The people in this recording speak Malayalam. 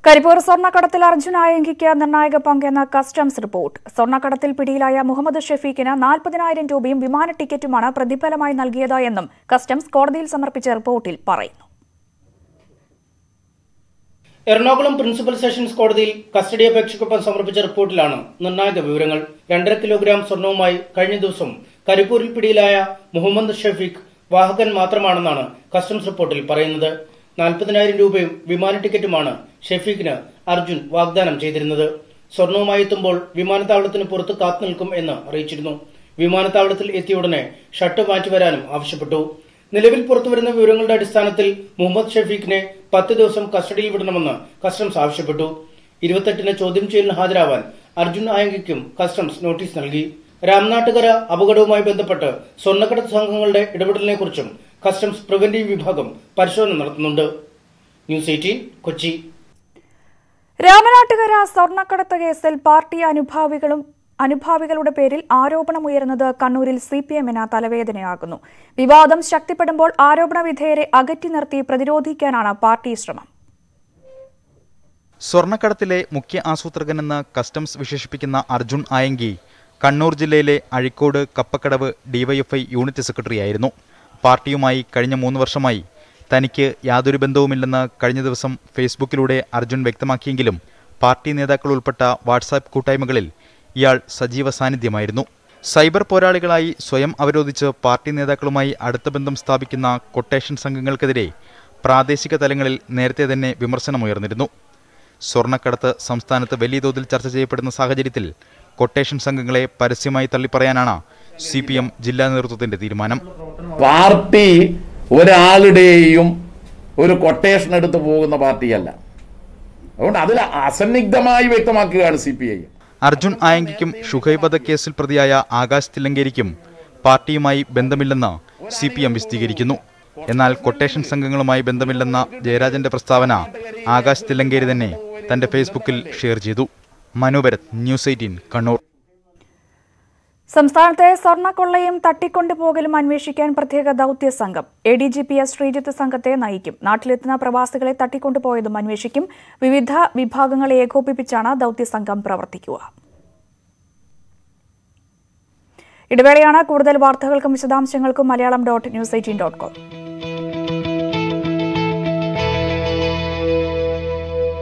കരിപ്പൂർ സ്വർണ്ണക്കടത്തിൽ അർജുൻ ആയങ്കിക്ക് നിർണായക പങ്കെന്ന കസ്റ്റംസ് റിപ്പോർട്ട് സ്വർണ്ണക്കടത്തിൽ പിടിയിലായ മുഹമ്മദ് ഷെഫീഖിന് നാൽപ്പതിനായിരം രൂപയും വിമാന ടിക്കറ്റുമാണ് പ്രതിഫലമായി നൽകിയത് എന്നും കസ്റ്റംസ് കോടതിയിൽ സമർപ്പിച്ച റിപ്പോർട്ടിൽ പറയുന്നു എറണാകുളം പ്രിൻസിപ്പൽ സെഷൻസ് കോടതിയിൽ കസ്റ്റഡി അപേക്ഷയ്ക്കൊപ്പം സമർപ്പിച്ച റിപ്പോർട്ടിലാണ് നിർണായക വിവരങ്ങൾ രണ്ടര കിലോഗ്രാം സ്വർണവുമായി കഴിഞ്ഞ ദിവസം കരിപ്പൂരിൽ പിടിയിലായ മുഹമ്മദ് ഷഫീഖ് വാഹകൻ മാത്രമാണെന്നാണ് കസ്റ്റംസ് റിപ്പോർട്ടിൽ പറയുന്നത് നാൽപ്പതിനായിരം രൂപയും വിമാന ടിക്കറ്റുമാണ് ഷെഫീഖിന് അർജുൻ വാഗ്ദാനം ചെയ്തിരുന്നത് സ്വർണവുമായി എത്തുമ്പോൾ വിമാനത്താവളത്തിന് പുറത്ത് കാത്തുനിൽക്കും എന്ന് അറിയിച്ചിരുന്നു വിമാനത്താവളത്തിൽ എത്തിയ ഉടനെ ഷട്ട് മാറ്റിവരാനും ആവശ്യപ്പെട്ടു നിലവിൽ പുറത്തുവരുന്ന വിവരങ്ങളുടെ അടിസ്ഥാനത്തിൽ മുഹമ്മദ് ഷഫീഖിനെ പത്ത് ദിവസം കസ്റ്റഡിയിൽ വിടണമെന്ന് കസ്റ്റംസ് ആവശ്യപ്പെട്ടു ഇരുപത്തെട്ടിന് ചോദ്യം ചെയ്യലിന് ഹാജരാവാൻ അർജുൻ ആയങ്കിക്കും കസ്റ്റംസ് നോട്ടീസ് നൽകി രാംനാട്ടുകര അപകടവുമായി ബന്ധപ്പെട്ട് സ്വർണ്ണക്കടത്ത് സംഘങ്ങളുടെ ഇടപെടലിനെക്കുറിച്ചും കസ്റ്റംസ് പ്രിവന്റീവ് വിഭാഗം പരിശോധന നടത്തുന്നുണ്ട് ന്യൂസ് എയ്റ്റീൻ കൊച്ചി രാമനാട്ടുകര സ്വർണ്ണക്കടത്ത് കേസിൽ പാർട്ടി അനുഭാവികളും അനുഭാവികളുടെ പേരിൽ ആരോപണമുയരുന്നത് കണ്ണൂരിൽ സി പി എമ്മിന് തലവേദനയാകുന്നു വിവാദം ശക്തിപ്പെടുമ്പോൾ ആരോപണ വിധേയരെ അകറ്റി നിർത്തി പ്രതിരോധിക്കാനാണ് പാർട്ടി ശ്രമം സ്വർണ്ണക്കടത്തിലെ മുഖ്യ ആസൂത്രകനെന്ന് കസ്റ്റംസ് വിശേഷിപ്പിക്കുന്ന അർജുൻ ആയങ്കി കണ്ണൂർ ജില്ലയിലെ അഴിക്കോട് കപ്പക്കടവ് ഡിവൈഎഫ്ഐ യൂണിറ്റ് സെക്രട്ടറിയായിരുന്നു പാർട്ടിയുമായി കഴിഞ്ഞ മൂന്ന് വർഷമായി തനിക്ക് യാതൊരു ബന്ധവുമില്ലെന്ന് കഴിഞ്ഞ ദിവസം ഫേസ്ബുക്കിലൂടെ അർജുൻ വ്യക്തമാക്കിയെങ്കിലും പാർട്ടി നേതാക്കൾ ഉൾപ്പെട്ട വാട്സാപ്പ് കൂട്ടായ്മകളിൽ ഇയാൾ സജീവ സാന്നിധ്യമായിരുന്നു സൈബർ പോരാളികളായി സ്വയം അവരോധിച്ച് പാർട്ടി നേതാക്കളുമായി അടുത്ത ബന്ധം സ്ഥാപിക്കുന്ന കൊട്ടേഷൻ സംഘങ്ങൾക്കെതിരെ പ്രാദേശിക തലങ്ങളിൽ നേരത്തെ തന്നെ വിമർശനമുയർന്നിരുന്നു സ്വർണ്ണക്കടത്ത് സംസ്ഥാനത്ത് വലിയ തോതിൽ ചർച്ച ചെയ്യപ്പെടുന്ന സാഹചര്യത്തിൽ കൊട്ടേഷൻ സംഘങ്ങളെ പരസ്യമായി തള്ളിപ്പറയാനാണ് സി പി എം ജില്ലാ നേതൃത്വത്തിന്റെ തീരുമാനം പാർട്ടി ഒരാളുടെയും ഒരു കൊട്ടേഷൻ എടുത്ത് പോകുന്ന പാർട്ടിയല്ല അതുകൊണ്ട് അതിൽ അസന്നിഗ്ധമായി വ്യക്തമാക്കുകയാണ് സി പി ഐ അർജുൻ ആയങ്കിക്കും ഷുഹൈബ് വധക്കേസിൽ പ്രതിയായ ആകാശ് തില്ലങ്കേരിക്കും പാർട്ടിയുമായി ബന്ധമില്ലെന്ന് സി പി എം വിശദീകരിക്കുന്നു എന്നാൽ കൊട്ടേഷൻ സംഘങ്ങളുമായി ബന്ധമില്ലെന്ന ജയരാജന്റെ പ്രസ്താവന ആകാശ് തില്ലങ്കേരി തന്നെ തന്റെ ഫേസ്ബുക്കിൽ ഷെയർ ചെയ്തു മനുഭരത് ന്യൂസ് എയ്റ്റീൻ കണ്ണൂർ സംസ്ഥാനത്തെ സ്വർണ്ണക്കൊള്ളയും തട്ടിക്കൊണ്ടുപോകലും അന്വേഷിക്കാൻ പ്രത്യേക ദൌത്യ സംഘം A D G P S Sreejith സംഘത്തെ നയിക്കും നാട്ടിലെത്തുന്ന പ്രവാസികളെ തട്ടിക്കൊണ്ടുപോയതും അന്വേഷിക്കും വിവിധ വിഭാഗങ്ങളെ ഏകോപിപ്പിച്ചാണ് ദൌത്യ സംഘം പ്രവർത്തിക്കുക ഇടവേളയാണ് കൂടുതൽ വാർത്തകൾക്കും വിശദാംശങ്ങൾക്കും Malayalam dot news eighteen dot com